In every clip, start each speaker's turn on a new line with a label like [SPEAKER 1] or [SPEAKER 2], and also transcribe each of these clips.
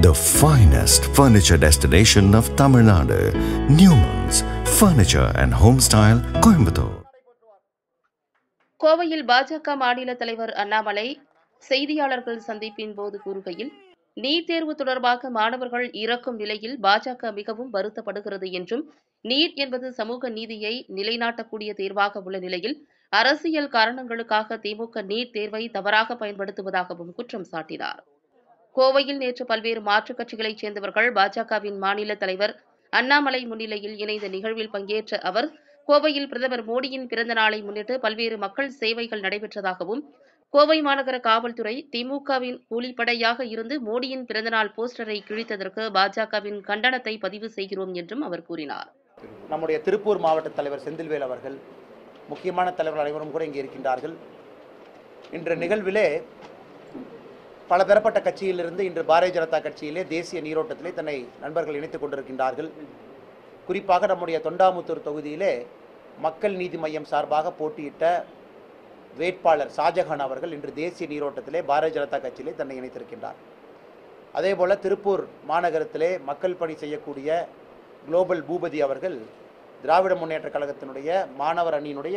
[SPEAKER 1] the finest furniture destination of Tamil Nadu, Newman's Furniture and Homestyle, Coimbatore.
[SPEAKER 2] கோவையில் பாஜக மாநில தலைவர் அண்ணாமலை செய்தியாளர்கள் சந்திப்பின் போது கூறுகையில் நீட் தேர்வு தொடர்பாக மாணவர்கள் இறக்கும் நிலையில் பாஜக மிகவும் வருத்தப்படுகிறது என்றும் நீட் என்பது சமூக நீதியை நிலைநாட்டக்கூடிய தேர்வாக உள்ள நிலையில் அரசியல் காரணங்களுக்காக திமுக நீட் தேர்வை தவறாக பயன்படுத்துவதாகவும் குற்றம் சாட்டினார் கோவையில் நேற்று பல்வேறு மாற்றுக் கட்சிகளைச் சேர்ந்தவர்கள் பாஜகவின் மாநில தலைவர் அண்ணாமலை முன்னிலையில் இணைந்த நிகழ்வில் பங்கேற்ற அவர் கோவையில் பிரதமர் மோடியின் பிறந்த நாளை முன்னிட்டு பல்வேறு மக்கள் சேவைகள் நடைபெற்றதாகவும் கோவை மாநகர காவல்துறை திமுகவின் கூலிப்படையாக இருந்து மோடியின் பிறந்தநாள் போஸ்டரை கிழித்ததற்கு பாஜகவின் கண்டனத்தை பதிவு செய்கிறோம் என்றும் அவர் கூறினார்
[SPEAKER 3] நம்முடைய திருப்பூர் மாவட்ட தலைவர் செந்தில்வேல் அவர்கள் முக்கியமான தலைவர்கள் அனைவரும் கூட இங்கே இருக்கின்றார்கள் இன்று நிகழ்விலே பல பெறப்பட்ட கட்சியிலிருந்து இன்று பாரதிய ஜனதா கட்சியிலே தேசிய நீரோட்டத்திலே தன்னை நண்பர்கள் இணைத்துக் கொண்டிருக்கின்றார்கள் குறிப்பாக நம்முடைய தொண்டாமுத்தூர் தொகுதியிலே மக்கள் நீதி மையம் சார்பாக போட்டியிட்ட வேட்பாளர் ஷாஜஹான் அவர்கள் இன்று தேசிய நீரோட்டத்திலே பாரதிய ஜனதா கட்சியிலே தன்னை இணைத்திருக்கின்றார் அதேபோல திருப்பூர் மாநகரத்திலே மக்கள் பணி செய்யக்கூடிய குளோபல் பூபதி அவர்கள் திராவிட முன்னேற்ற கழகத்தினுடைய மாணவர் அணியினுடைய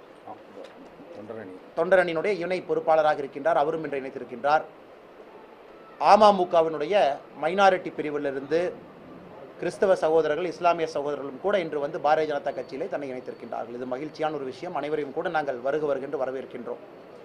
[SPEAKER 3] தொண்டர் அணியினுடைய இணை பொறுப்பாளராக இருக்கின்றார் அவரும் இன்று இணைத்திருக்கின்றார் அமமுகவினுடைய மைனாரிட்டி பிரிவிலிருந்து கிறிஸ்தவ சகோதரர்கள் இஸ்லாமிய சகோதரர்களும் கூட இன்று வந்து பாரதிய ஜனதா கட்சியிலே தன்னை இணைத்திருக்கின்றார்கள் இது மகிழ்ச்சியான ஒரு விஷயம் அனைவரையும் கூட நாங்கள் வருக வருகின்ற வரவேற்கின்றோம்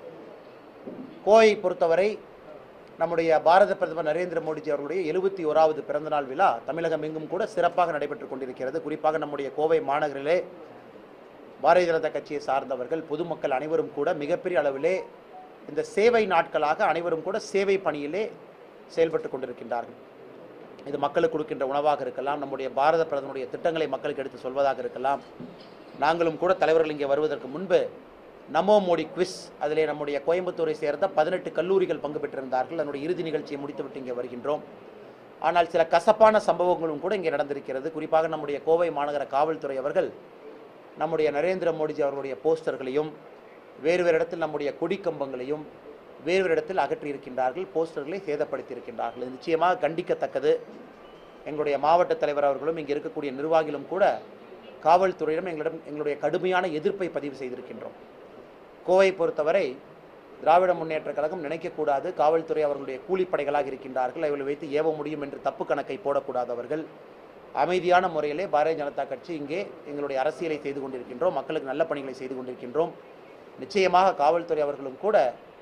[SPEAKER 3] கோவை பொறுத்தவரை நம்முடைய பாரத பிரதமர் நரேந்திர மோடிஜி அவர்களுடைய எழுபத்தி ஓராவது பிறந்தநாள் விழா தமிழகம் எங்கும் கூட சிறப்பாக நடைபெற்றுக் கொண்டிருக்கிறது குறிப்பாக நம்முடைய கோவை மாநகரிலே பாரதிய ஜனதா கட்சியை சார்ந்தவர்கள் பொதுமக்கள் அனைவரும் கூட மிகப்பெரிய அளவிலே இந்த சேவை நாட்களாக அனைவரும் கூட சேவை பணியிலே செயல்பட்டு கொண்டிருக்கின்றார்கள் இது மக்களுக்கு கொடுக்கின்ற உணவாக இருக்கலாம் நம்முடைய பாரத பிரதமருடைய திட்டங்களை மக்களுக்கு எடுத்து சொல்வதாக இருக்கலாம் நாங்களும் கூட தலைவர்கள் இங்கே வருவதற்கு முன்பு நமோ மோடி குவிஸ் அதிலே நம்முடைய கோயம்புத்தூரை சேர்ந்த பதினெட்டு கல்லூரிகள் பங்கு பெற்றிருந்தார்கள் அதனுடைய இறுதி நிகழ்ச்சியை முடித்துவிட்டு இங்கே வருகின்றோம் ஆனால் சில கசப்பான சம்பவங்களும் கூட இங்கே நடந்திருக்கிறது குறிப்பாக நம்முடைய கோவை மாநகர காவல்துறை அவர்கள் நம்முடைய நரேந்திர மோடிஜி அவர்களுடைய போஸ்டர்களையும் வேறு வேறு இடத்தில் நம்முடைய கொடி கம்பங்களையும் வேறு வேறு இடத்தில் அகற்றி இருக்கின்றார்கள் போஸ்டர்களை சேதப்படுத்தி இருக்கின்றார்கள் இது நிச்சயமாக கண்டிக்கத்தக்கது எங்களுடைய மாவட்ட தலைவர் அவர்களும் இங்கே இருக்கக்கூடிய நிர்வாகிகளும் கூட காவல்துறையிடம் எங்களிடம் எங்களுடைய கடுமையான எதிர்ப்பை பதிவு செய்திருக்கின்றோம் கோவை பொறுத்தவரை திராவிட முன்னேற்ற கழகம் நினைக்கக்கூடாது காவல்துறை அவர்களுடைய கூலிப்படைகளாக இருக்கின்றார்கள் அவர்களை வைத்து ஏவ முடியும் என்று தப்பு கணக்கை போடக்கூடாது அவர்கள் அமைதியான முறையிலே பாரதிய ஜனதா கட்சி இங்கே எங்களுடைய அரசியலை செய்து கொண்டிருக்கின்றோம் மக்களுக்கு நல்ல பணிகளை செய்து கொண்டிருக்கின்றோம் நிச்சயமாக காவல்துறை அவர்களும் கூட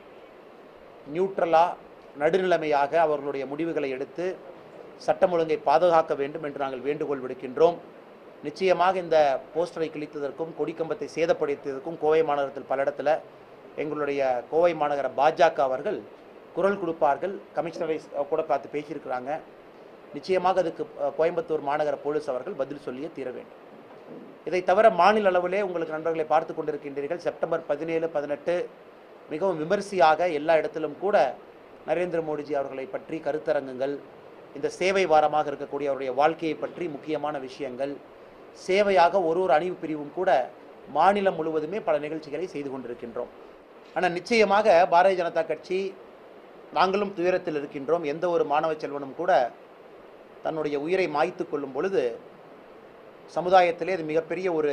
[SPEAKER 3] நியூட்ரலா நடுநிலைமையாக அவர்களுடைய முடிவுகளை எடுத்து சட்டம் ஒழுங்கை பாதுகாக்க வேண்டும் என்று நாங்கள் வேண்டுகோள் விடுக்கின்றோம் நிச்சயமாக இந்த போஸ்டரை கிழித்ததற்கும் கொடிக்கம்பத்தை சேதப்படுத்தியதற்கும் கோவை மாநகரத்தில் பல இடத்துல எங்களுடைய கோவை மாநகர பாஜக அவர்கள் குரல் கொடுப்பார்கள் கமிஷனரை கூட பார்த்து பேசியிருக்கிறாங்க நிச்சயமாக அதுக்கு அஹ், கோயம்புத்தூர் மாநகர போலீஸ் அவர்கள் பதில் சொல்லியே தீர வேண்டும் இதை தவிர மாநில அளவிலே உங்களுக்கு நண்பர்களை பார்த்து கொண்டிருக்கின்றீர்கள் செப்டம்பர் பதினேழு பதினெட்டு மிகவும் விமரிசையாக எல்லா இடத்திலும் கூட நரேந்திர மோடிஜி அவர்களை பற்றி கருத்தரங்குகள் இந்த சேவை வாரமாக இருக்கக்கூடிய அவருடைய வாழ்க்கையை பற்றி முக்கியமான விஷயங்கள் சேவையாக ஒரு ஒரு அணிவு பிரிவும் கூட மாநிலம் முழுவதுமே பல நிகழ்ச்சிகளை செய்து கொண்டிருக்கின்றோம் ஆனால் நிச்சயமாக பாரதிய ஜனதா கட்சி நாங்களும் துயரத்தில் இருக்கின்றோம் எந்த ஒரு மாணவ செல்வனும் கூட தன்னுடைய உயிரை மாய்த்து கொள்ளும் பொழுது சமுதாயத்திலே அது மிகப்பெரிய ஒரு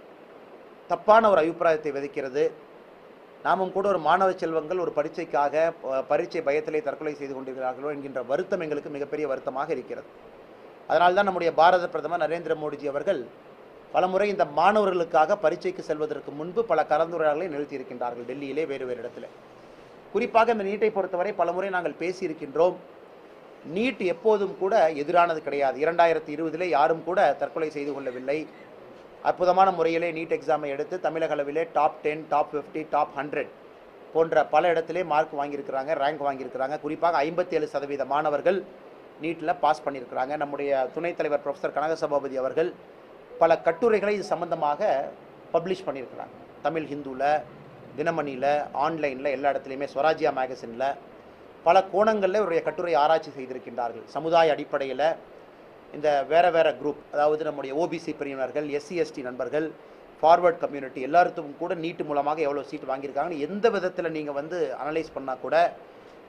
[SPEAKER 3] தப்பான ஒரு அபிப்பிராயத்தை விதைக்கிறது நாமும் கூட ஒரு மாணவ செல்வங்கள் ஒரு பரீட்சைக்காக ப- பரீட்சை பயத்திலே தற்கொலை செய்து கொண்டிருக்கிறார்களோ என்கின்ற வருத்தம் எங்களுக்கு மிகப்பெரிய வருத்தமாக இருக்கிறது அதனால்தான் நம்முடைய பாரத பிரதமர் நரேந்திர மோடிஜி அவர்கள் பலமுறை இந்த மாணவர்களுக்காக பரீட்சைக்கு செல்வதற்கு முன்பு பல கலந்துரையாடல்களை நிறுத்தியிருக்கின்றார்கள் டெல்லியிலே வேறு வேறு இடத்துல குறிப்பாக இந்த நீட்டை பொறுத்தவரை பலமுறை நாங்கள் பேசியிருக்கின்றோம் நீட் எப்போதும் கூட எதிரானது கிடையாது இரண்டாயிரத்தி இருபதிலே யாரும் கூட தற்கொலை செய்து கொள்ளவில்லை அற்புதமான முறையிலே நீட் எக்ஸாமை எடுத்து தமிழக அளவிலே top ten top fifty top hundred போன்ற பல இடத்திலே மார்க் வாங்கியிருக்கிறாங்க ரேங்க் வாங்கியிருக்கிறாங்க குறிப்பாக ஐம்பத்தி ஏழு சதவீத மாணவர்கள் நீட்டில் பாஸ் பண்ணியிருக்கிறாங்க நம்முடைய துணைத் தலைவர் ப்ரொஃபசர் கனகசபாபதி அவர்கள் பல கட்டுரைகளை இது சம்பந்தமாக பப்ளிஷ் பண்ணியிருக்கிறாங்க தமிழ் ஹிந்துவில் தினமணியில் ஆன்லைனில் எல்லா இடத்துலையுமே ஸ்வராஜ்யா மேகசினில் பல கோணங்களில் இவருடைய கட்டுரை ஆராய்ச்சி செய்திருக்கின்றார்கள் சமுதாய அடிப்படையில் இந்த வேற வேற குரூப் அதாவது நம்முடைய ஓபிசி பிரிவினர்கள் எஸ்சி எஸ்டி நண்பர்கள் ஃபார்வர்ட் கம்யூனிட்டி எல்லாத்துக்கும் கூட நீட்டு மூலமாக எவ்வளோ சீட் வாங்கியிருக்காங்கன்னு எந்த விதத்தில் நீங்கள் வந்து அனலைஸ் பண்ணால் கூட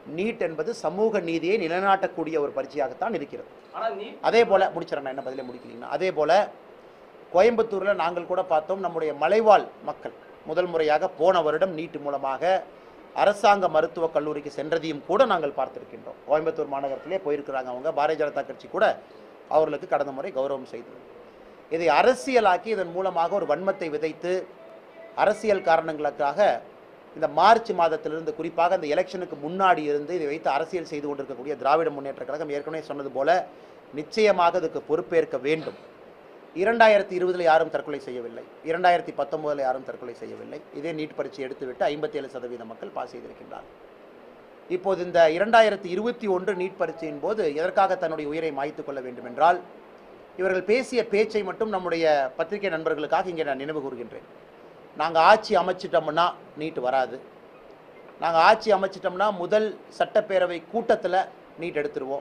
[SPEAKER 3] நீட் என்பது சமூக நீதியை நிலைநாட்டக்கூடிய ஒரு பரீட்சையாகத்தான் இருக்கிறது
[SPEAKER 4] ஆனா நீட்
[SPEAKER 3] அதே போல் முடிச்சிடறேன் நான் என்ன பதிலே முடிக்கலீங்கன்னா அதே போல் கோயம்புத்தூரில் நாங்கள் கூட பார்த்தோம் நம்முடைய மலைவாழ் மக்கள் முதல் முறையாக போன வருடம் நீட் மூலமாக அரசாங்க மருத்துவக் கல்லூரிக்கு சென்றதையும் கூட நாங்கள் பார்த்திருக்கின்றோம் கோயம்புத்தூர் மாநகரத்திலே போயிருக்கிறாங்க அவங்க பாரதிய ஜனதா கட்சி கூட அவர்களுக்கு கடந்த முறை கௌரவம் செய்தது இதை அரசியலாக்கி இதன் மூலமாக ஒரு வன்மத்தை விதைத்து அரசியல் காரணங்களுக்காக இந்த மார்ச் மாதத்திலிருந்து குறிப்பாக இந்த எலெக்ஷனுக்கு முன்னாடி இருந்து இதை வைத்து அரசியல் செய்து கொண்டிருக்கக்கூடிய திராவிட முன்னேற்ற கழகம் ஏற்கனவே சொன்னது போல நிச்சயமாக இதுக்கு பொறுப்பேற்க வேண்டும் இரண்டாயிரத்தி இருபதில் யாரும் தற்கொலை செய்யவில்லை இரண்டாயிரத்தி பத்தொன்பதில் யாரும் தற்கொலை செய்யவில்லை இதே நீட் பரீட்சை எடுத்துவிட்டு ஐம்பத்தேழு சதவீத மக்கள் பாஸ் செய்திருக்கின்றார்கள் இப்போது இந்த இரண்டாயிரத்தி இருபத்தி ஒன்று நீட் பரீட்சையின் போது எதற்காக தன்னுடைய உயிரை மாய்த்துக் கொள்ள வேண்டும் என்றால் இவர்கள் பேசிய பேச்சை மட்டும் நம்முடைய பத்திரிகை நண்பர்களுக்காக இங்கே நான் நினைவு கூறுகின்றேன் நாங்கள் ஆட்சி அமைச்சிட்டோம்னா நீட் வராது நாங்கள் ஆட்சி அமைச்சிட்டோம்னா முதல் சட்டப்பேரவை கூட்டத்தில் நீட் எடுத்துருவோம்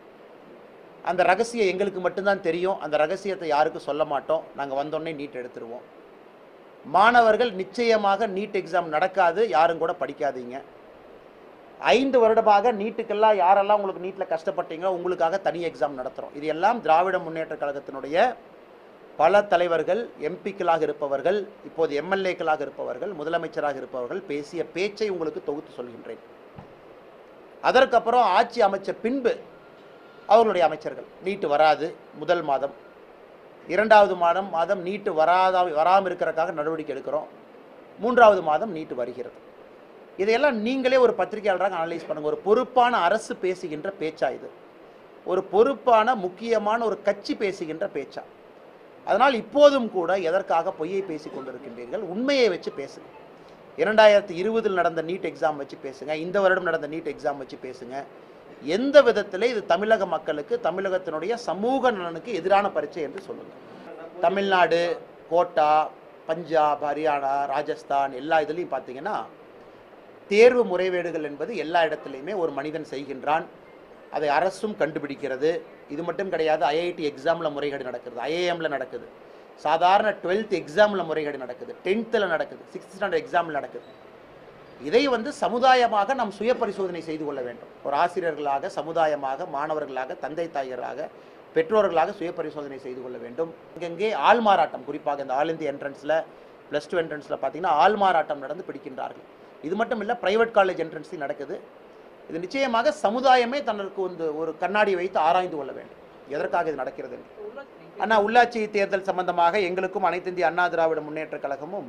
[SPEAKER 3] அந்த ரகசியம் எங்களுக்கு மட்டும்தான் தெரியும் அந்த ரகசியத்தை யாருக்கும் சொல்ல மாட்டோம் நாங்கள் வந்தோடனே நீட் எடுத்துருவோம் மாணவர்கள் நிச்சயமாக நீட் எக்ஸாம் நடக்காது யாரும் கூட படிக்காதீங்க ஐந்து வருடமாக நீட்டுக்கெல்லாம் யாரெல்லாம் உங்களுக்கு நீட்டில் கஷ்டப்பட்டீங்களோ உங்களுக்காக தனி எக்ஸாம் நடத்துகிறோம் இது எல்லாம் திராவிட முன்னேற்ற கழகத்தினுடைய பல தலைவர்கள் எம்பிக்களாக இருப்பவர்கள் இப்போது எம்எல்ஏக்களாக இருப்பவர்கள் முதலமைச்சராக இருப்பவர்கள் பேசிய பேச்சை உங்களுக்கு தொகுத்து சொல்கின்றேன் அதற்கப்புறம் ஆட்சி அமைச்ச பின்பு அவர்களுடைய அமைச்சர்கள் நீட்டு வராது முதல் மாதம் இரண்டாவது மாதம் மாதம் நீட்டு வராதா வராமல் இருக்கிறதுக்காக நடவடிக்கை எடுக்கிறோம் மூன்றாவது மாதம் நீட்டு வருகிறது இதையெல்லாம் நீங்களே ஒரு பத்திரிகையாளராக அனலைஸ் பண்ணுங்க ஒரு பொறுப்பான அரசு பேசுகின்ற பேச்சா இது ஒரு பொறுப்பான முக்கியமான ஒரு கட்சி பேசுகின்ற பேச்சா அதனால் இப்போதும் கூட எதற்காக பொய்யை பேசி கொண்டிருக்கின்றீர்கள் உண்மையை வச்சு பேசுங்க இரண்டாயிரத்தி இருபதில் நடந்த நீட் எக்ஸாம் வச்சு பேசுங்க இந்த வருடம் நடந்த நீட் எக்ஸாம் வச்சு பேசுங்க எந்த விதத்தில் இது தமிழக மக்களுக்கு தமிழகத்தினுடைய சமூக நலனுக்கு எதிரான பரீட்சை என்று சொல்லுங்கள் தமிழ்நாடு கோட்டா பஞ்சாப் ஹரியானா ராஜஸ்தான் எல்லா இதுலேயும் பார்த்தீங்கன்னா தேர்வு முறைகேடுகள் என்பது எல்லா இடத்துலையுமே ஒரு மனிதன் செய்கின்றான் அதை அரசும் கண்டுபிடிக்கிறது இது மட்டும் கிடையாது ஐஐடி எக்ஸாமில் முறைகேடு நடக்குது ஐஏஎம்ல நடக்குது சாதாரண டுவெல்த் எக்ஸாமில் முறைகேடு நடக்குது டென்த்தில் நடக்குது சிக்ஸ்த் ஸ்டாண்டர்ட் எக்ஸாமில் நடக்குது இதை வந்து சமுதாயமாக நாம் சுய பரிசோதனை செய்து கொள்ள வேண்டும் ஒரு ஆசிரியர்களாக சமுதாயமாக மாணவர்களாக தந்தை தாயராக பெற்றோர்களாக சுய பரிசோதனை செய்து கொள்ள வேண்டும் இங்கங்கே ஆள் மாறாட்டம் குறிப்பாக இந்த ஆல் இந்திய என்ட்ரன்ஸில் ப்ளஸ் டூ என்ட்ரன்ஸில் பார்த்தீங்கன்னா ஆள் மாறாட்டம் நடந்து பிடிக்கின்றார்கள் இது மட்டும் இல்லை ப்ரைவேட் காலேஜ் என்ட்ரன்ஸில் நடக்குது இது நிச்சயமாக சமுதாயமே தனக்கு வந்து ஒரு கண்ணாடி வைத்து ஆராய்ந்து கொள்ள வேண்டும் எதற்காக இது நடக்கிறது என்று அண்ணா உள்ளாட்சி தேர்தல் சம்பந்தமாக எங்களுக்கும் அனைத்து இந்திய அண்ணா திராவிட முன்னேற்ற கழகமும்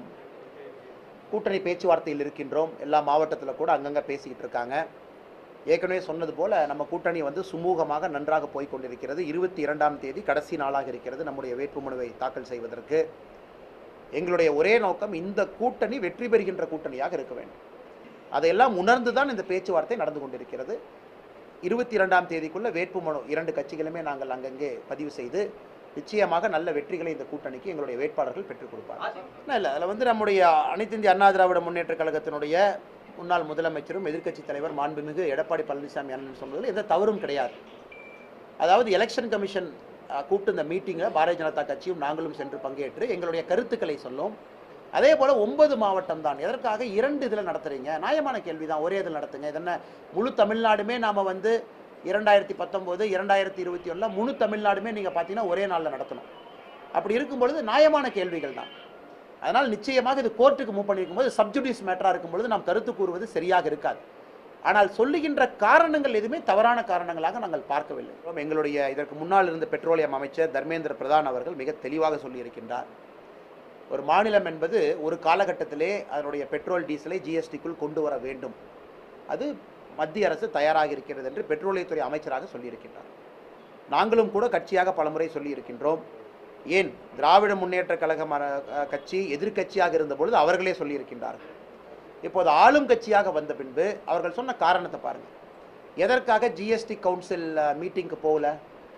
[SPEAKER 3] கூட்டணி பேச்சுவார்த்தையில் இருக்கின்றோம் எல்லா மாவட்டத்தில் கூட அங்கங்கே பேசிக்கிட்டு இருக்காங்க ஏற்கனவே சொன்னது போல நம்ம கூட்டணி வந்து சுமூகமாக நன்றாக போய் கொண்டிருக்கிறது இருபத்தி இரண்டாம் தேதி கடைசி நாளாக இருக்கிறது நம்முடைய வேட்புமனுவை தாக்கல் செய்வதற்கு எங்களுடைய ஒரே நோக்கம் இந்த கூட்டணி வெற்றி பெறுகின்ற கூட்டணியாக இருக்க வேண்டும் அதையெல்லாம் உணர்ந்து தான் இந்த பேச்சுவார்த்தை நடந்து கொண்டிருக்கிறது இருபத்தி இரண்டாம் தேதிக்குள்ள வேட்புமனு இரண்டு கட்சிகளுமே நாங்கள் அங்கங்கே பதிவு செய்து நிச்சயமாக நல்ல வெற்றிகளை இந்த கூட்டணிக்கு எங்களுடைய வேட்பாளர்கள் பெற்றுக் கொடுப்பார்கள் இல்லை இல்லை அதில் வந்து நம்முடைய அனைத்து இந்திய அண்ணா திராவிட முன்னேற்ற கழகத்தினுடைய முன்னாள் முதலமைச்சரும் எதிர்க்கட்சி தலைவர் மாண்புமிகு எடப்பாடி பழனிசாமி அண்ணன் சொன்னதில் எந்த தவறும் கிடையாது அதாவது எலெக்ஷன் கமிஷன் அஹ், கூப்பிட்டு இந்த மீட்டிங்கில் பாரதிய ஜனதா கட்சியும் நாங்களும் சென்று பங்கேற்று எங்களுடைய கருத்துக்களை சொன்னோம் அதே போல் ஒன்பது மாவட்டம் தான் எதற்காக இரண்டு இதில் நடத்துறீங்க நியாயமான கேள்வி தான் ஒரே இதில் நடத்துங்க இது என்ன முழு தமிழ்நாடுமே நாம் வந்து இரண்டாயிரத்தி பத்தொம்போது இரண்டாயிரத்தி இருபத்தி ஒன்றில் முழு தமிழ்நாடுமே நீங்கள் பார்த்தீங்கன்னா ஒரே நாளில் நடத்தணும் அப்படி இருக்கும் பொழுது நியாயமான கேள்விகள் தான் அதனால் நிச்சயமாக இது கோர்ட்டுக்கு மூவ் பண்ணியிருக்கும்போது சப்ஜுடிஸ் மேட்டராக இருக்கும் பொழுது நாம் கருத்து கூறுவது சரியாக இருக்காது ஆனால் சொல்லுகின்ற காரணங்கள் எதுவுமே தவறான காரணங்களாக நாங்கள் பார்க்கவில்லை எங்களுடைய இதற்கு முன்னால் இருந்த பெட்ரோலியம் அமைச்சர் தர்மேந்திர பிரதான் அவர்கள் மிக தெளிவாக சொல்லியிருக்கின்றார் ஒரு மாநிலம் என்பது ஒரு காலகட்டத்திலே அதனுடைய பெட்ரோல் டீசலை ஜிஎஸ்டிக்குள் கொண்டு வர வேண்டும் அது மத்திய அரசு தயாராக இருக்கிறது என்று பெட்ரோலியத்துறை அமைச்சராக சொல்லியிருக்கின்றார் நாங்களும் கூட கட்சியாக பலமுறை சொல்லியிருக்கின்றோம் ஏன் திராவிட முன்னேற்ற கழகம் அஹ், கட்சி எதிர்க்கட்சியாக இருந்தபொழுது அவர்களே சொல்லியிருக்கின்றார்கள் இப்போது ஆளும் கட்சியாக வந்த பின்பு அவர்கள் சொன்ன காரணத்தை பாருங்க எதற்காக ஜிஎஸ்டி கவுன்சில் மீட்டிங்க்கு போகல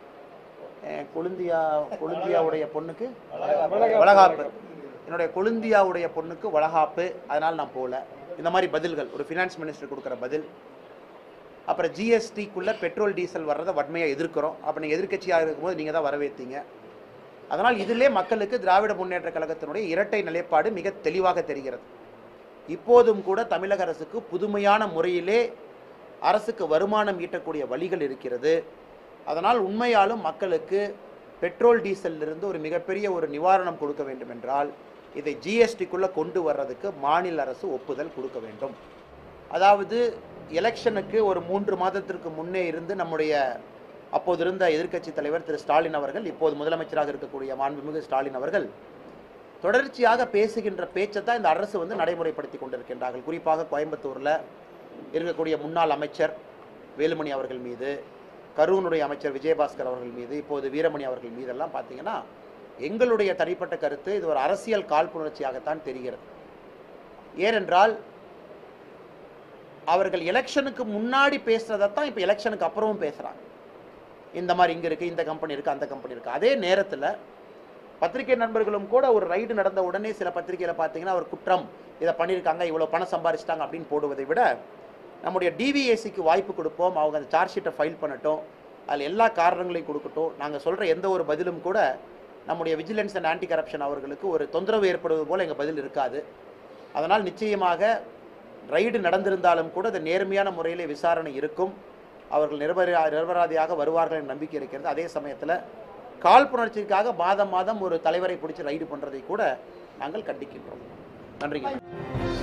[SPEAKER 3] என் கொழுந்தியா கொழுந்தியாவுடைய பொண்ணுக்கு வளகாப்பு என்னுடைய கொழுந்தியாவுடைய பொண்ணுக்கு வளகாப்பு அதனால் நான் போகல இந்த மாதிரி பதில்கள் ஒரு ஃபினான்ஸ் மினிஸ்டர் கொடுக்குற பதில் அப்புறம் ஜிஎஸ்டிக்குள்ளே பெட்ரோல் டீசல் வர்றதை வன்மையாக எதிர்க்கிறோம் அப்போ நீங்கள் எதிர்க்கட்சியாக இருக்கும்போது நீங்கள் தான் வரவேற்றீங்க அதனால் இதிலே மக்களுக்கு திராவிட முன்னேற்ற கழகத்தினுடைய இரட்டை நிலைப்பாடு மிக தெளிவாக தெரிகிறது இப்போதும் கூட தமிழக அரசுக்கு புதுமையான முறையிலே அரசுக்கு வருமானம் ஈட்டக்கூடிய வழிகள் இருக்கிறது அதனால் உண்மையாலும் மக்களுக்கு பெட்ரோல் டீசலிலிருந்து ஒரு மிகப்பெரிய ஒரு நிவாரணம் கொடுக்க வேண்டும் என்றால் இதை ஜிஎஸ்டிக்குள்ளே கொண்டு வர்றதுக்கு மாநில அரசு ஒப்புதல் கொடுக்க வேண்டும் அதாவது எலெக்ஷனுக்கு ஒரு மூன்று மாதத்திற்கு முன்னே இருந்து நம்முடைய அப்போது இருந்த எதிர்க்கட்சி தலைவர் திரு ஸ்டாலின் அவர்கள் இப்போது முதலமைச்சராக இருக்கக்கூடிய மாண்புமிகு ஸ்டாலின் அவர்கள் தொடர்ச்சியாக பேசுகின்ற பேச்சை தான் இந்த அரசு வந்து நடைமுறைப்படுத்தி கொண்டிருக்கின்றார்கள் குறிப்பாக கோயம்புத்தூரில் இருக்கக்கூடிய முன்னாள் அமைச்சர் வேலுமணி அவர்கள் மீது கரூனுடைய அமைச்சர் விஜயபாஸ்கர் அவர்கள் மீது இப்போது வீரமணி அவர்கள் மீதெல்லாம் பார்த்தீங்கன்னா எங்களுடைய தனிப்பட்ட கருத்து இது ஒரு அரசியல் காழ்ப்புணர்ச்சியாகத்தான் தெரிகிறது ஏனென்றால் அவர்கள் எலெக்ஷனுக்கு முன்னாடி பேசுறதை தான் இப்போ எலெக்ஷனுக்கு அப்புறமும் பேசுகிறாங்க இந்த மாதிரி இங்கே இருக்குது இந்த கம்பெனி இருக்குது அந்த கம்பெனி இருக்குது அதே நேரத்தில் பத்திரிகை நண்பர்களும் கூட ஒரு ரைடு நடந்த உடனே சில பத்திரிகையில் பார்த்தீங்கன்னா ஒரு குற்றம் இதை பண்ணியிருக்காங்க இவ்வளோ பணம் சம்பாரிச்சிட்டாங்க அப்படின்னு போடுவதை விட நம்முடைய டிவிஏசிக்கு வாய்ப்பு கொடுப்போம் அவங்க அந்த சார்ஜ் ஷீட்டை ஃபைல் பண்ணட்டும் அதில் எல்லா காரணங்களையும் கொடுக்கட்டும் நாங்கள் சொல்கிற எந்த ஒரு பதிலும் கூட நம்முடைய விஜிலன்ஸ் அண்ட் ஆன்டி கரப்ஷன் அவர்களுக்கு ஒரு தொந்தரவு ஏற்படுவது போல் எங்கள் பதில் இருக்காது அதனால் நிச்சயமாக ரைடு நடந்திருந்தாலும் கூட அது நேர்மையான முறையிலே விசாரணை இருக்கும் அவர்கள் நிரபரா நிரபராதியாக வருவார்கள் என்ற நம்பிக்கை இருக்கிறது அதே சமயத்தில் காழ்ப்புணர்ச்சிக்காக மாதம் மாதம் ஒரு தலைவரை பிடிச்சி ரைடு பண்ணுறதை கூட நாங்கள் கண்டிக்கின்றோம் நன்றிங்க